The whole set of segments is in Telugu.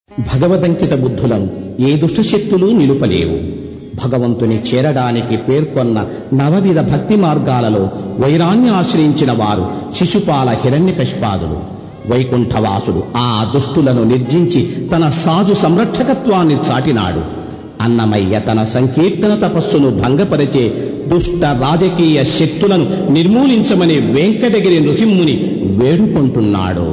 భగవదంకిత బుద్ధులను ఏ దుష్టశక్తులు నిలుపలేవు భగవంతుని చేరడానికి పేర్కొన్న నవవిధ భక్తి మార్గాలలో వైరాన్ని ఆశ్రయించిన వారు శిశుపాల హిరణ్యకష్పాదులు వైకుంఠవాసుడు ఆ దుష్టులను నిర్జించి తన సాధు సంరక్షకత్వాన్ని చాటినాడు అన్నమయ్య తన సంకీర్తన తపస్సును భంగపరిచే దుష్ట రాజకీయ శక్తులను నిర్మూలించమని వెంకటగిరి నృసింహుని వేడుకుంటున్నాడు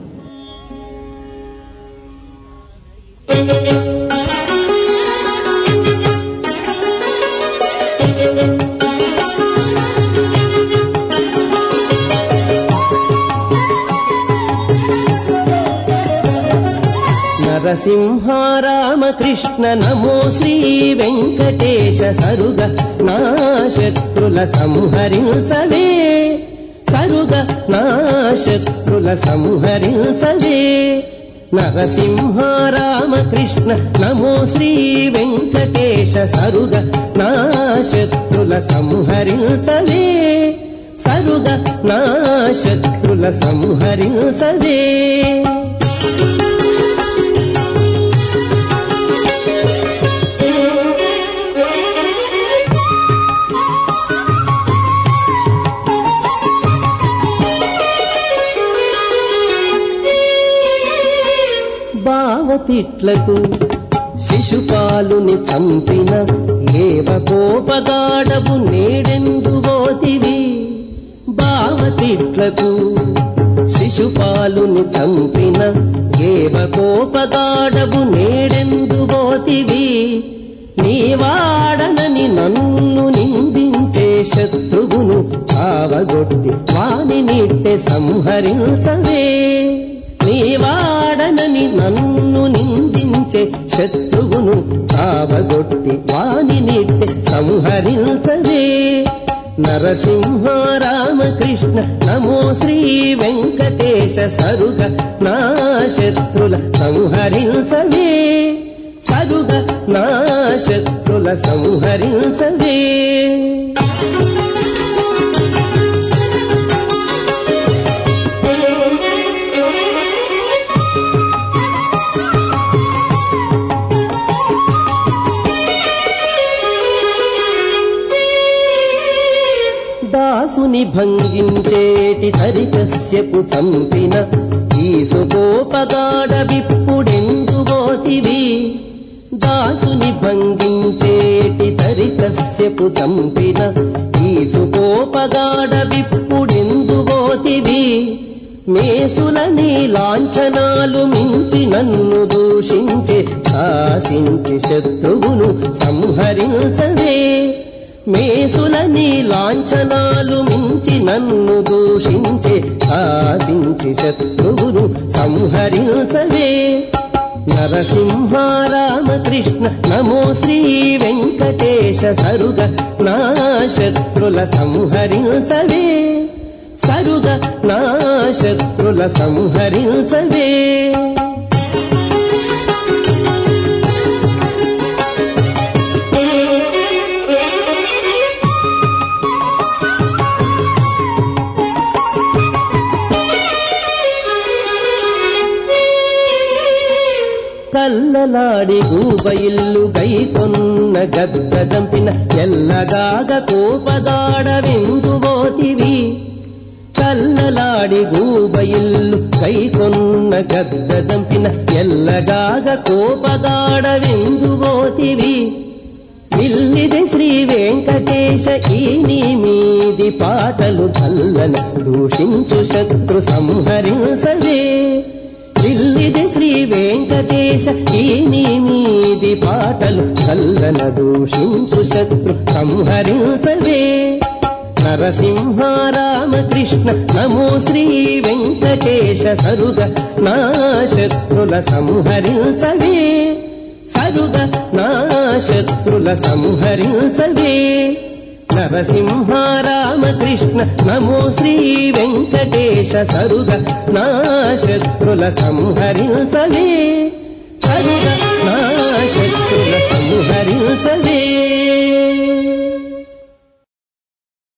నరసింహ రామకృష్ణ నమో శ్రీ వెంకటేశ సరుగ నా శత్రుల సంహరించవే సరుగ నా శత్రుల సంహరించవే నరసింహ రామకృష్ణ నమో శ్రీ వెంకటేశ సరుగ నా శత్రుల సంహరించవే సరుగ నా శత్రుల సంహరించవే బావతిట్లకు శిశుపాలుని చంపిన ఏవ కోపగాడవు నేడెందు పోతివి బావతిట్లకు శిశుపాలుని చంపిన ఏవ కోపగాడవు నేడెందు పోతివి నీవాడనని నన్ను నిందించే శత్రువును చావగొట్టి వాని నిట్టె సంహరించవే నీవాడనని నన్ను నిందించే శత్రువును చావగొట్టి వాని నిట్టె సంహరించవే నరసింహ రామకృష్ణ నమో శ్రీ వెంకటేశ సరుగ నా శత్రుల సంహరించవే సరుగ నా శత్రుల సంహరించవే దాసుని భంగించేటి తరికస్యపు చంపిన ఈసుకోపగాడ విప్పుడెందు పోతివి దాసుని భంగించేటి తరికస్యపు చంపిన ఈసుకోపగాడ విప్పుడెందు పోతివి మేసులని లాంఛనాలు మించి నన్ను దూషించే శాసించి శత్రువును సంహరించవే మేసులని లాంఛనాలు మించి నన్ను దూషించే ఆశించి శత్రువును సంహరించవే నరసింహ రామకృష్ణ నమో శ్రీ వెంకటేశ సరుగ నా శత్రుల సంహరించవే సరుగ నా శత్రుల సంహరించవే కల్లలాడి గూబయిల్లు గైకొన్న గద్ద జంపిన ఎల్లగాగ కోపదాడ విందుబోతివి కల్లలాడి గూబయిల్లు కైకొన్న గద్ద జంపిన ఎల్లగాగ కోపదాడ విందుబోతివి ఇల్లిది శ్రీ వెంకటేశ ఈ నీ మీది పాటలు చల్లన దూషించు శత్రు సంహరించవే ఇల్లిది శ్రీ వెంకటేశ ఈ నీ మీది పాటలు చల్లన దూషించు శత్రు సంహరించవే నరసింహ రామకృష్ణ నమో శ్రీ వెంకటేశ సరుగ నా శత్రుల సంహరించవే సరుగ నా శత్రుల సంహరించవే నరసింహ రామకృష్ణ నమో శ్రీ వెంకటేశ సరుగ నా శత్రుల సంహరించవే సరుగ నా శత్రుల సంహరించవే